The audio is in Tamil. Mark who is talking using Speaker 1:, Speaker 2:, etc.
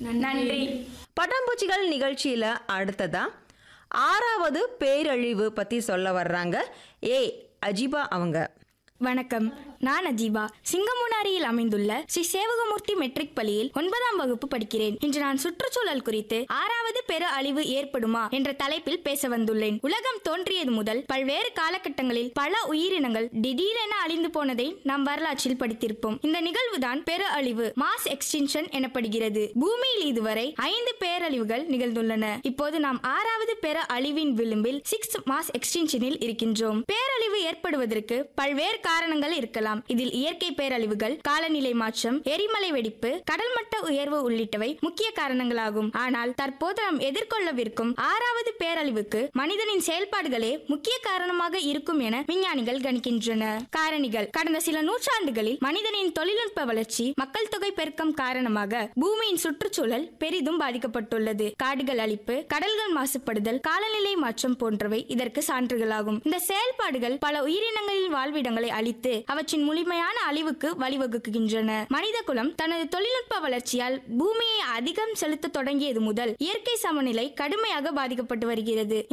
Speaker 1: நன்றி
Speaker 2: பட்டாம்பூச்சிகள் நிகழ்ச்சியில அடுத்ததா ஆறாவது பேரழிவு பத்தி சொல்ல வர்றாங்க ஏ அஜிபா அவங்க
Speaker 1: வணக்கம் நான் அஜீபா சிங்கமுனாரியில் அமைந்துள்ள ஸ்ரீ சேவகமூர்த்தி மெட்ரிக் பள்ளியில் ஒன்பதாம் வகுப்பு படிக்கிறேன் இன்று நான் சுற்றுச்சூழல் குறித்து ஆறாவது பெரு அழிவு ஏற்படுமா என்ற தலைப்பில் பேச வந்துள்ளேன் உலகம் தோன்றியது முதல் பல்வேறு காலகட்டங்களில் பல உயிரினங்கள் திடீரென அழிந்து போனதை நாம் வரலாற்றில் படித்திருப்போம் இந்த நிகழ்வுதான் பெரு அழிவு மாஸ் எக்ஸ்டின்ஷன் எனப்படுகிறது பூமியில் இதுவரை ஐந்து பேரழிவுகள் நிகழ்ந்துள்ளன இப்போது நாம் ஆறாவது பெரு அழிவின் விளிம்பில் சிக்ஸ் மாஸ் எக்ஸ்டின்ஷனில் இருக்கின்றோம் பேரழிவு ஏற்படுவதற்கு பல்வேறு காரணங்கள் இருக்கலாம் இதில் இயற்கை பேரழிவுகள் காலநிலை மாற்றம் எரிமலை வெடிப்பு கடல் மட்ட உயர்வு உள்ளிட்டவை முக்கிய காரணங்களாகும் ஆனால் தற்போது நாம் எதிர்கொள்ளவிருக்கும் ஆறாவது பேரழிவுக்கு மனிதனின் செயல்பாடுகளே முக்கிய காரணமாக இருக்கும் என விஞ்ஞானிகள் கணிக்கின்றன காரணிகள் கடந்த சில நூற்றாண்டுகளில் மனிதனின் தொழில்நுட்ப வளர்ச்சி மக்கள் தொகை பெருக்கம் காரணமாக பூமியின் சுற்றுச்சூழல் பெரிதும் பாதிக்கப்பட்டுள்ளது காடுகள் அழிப்பு கடல்கள் மாசுபடுதல் காலநிலை மாற்றம் போன்றவை இதற்கு சான்றுகளாகும் இந்த செயல்பாடுகள் பல உயிரினங்களின் வாழ்விடங்களை அழித்து அவற்றின் முழுமையான அழிவுக்கு வழிவகுக்கின்றன மனித குலம் தனது தொழில்நுட்ப வளர்ச்சியால் பூமியை அதிகம் செலுத்த தொடங்கியது முதல் இயற்கை சமநிலை கடுமையாக பாதிக்கப்பட்டு வருகிறது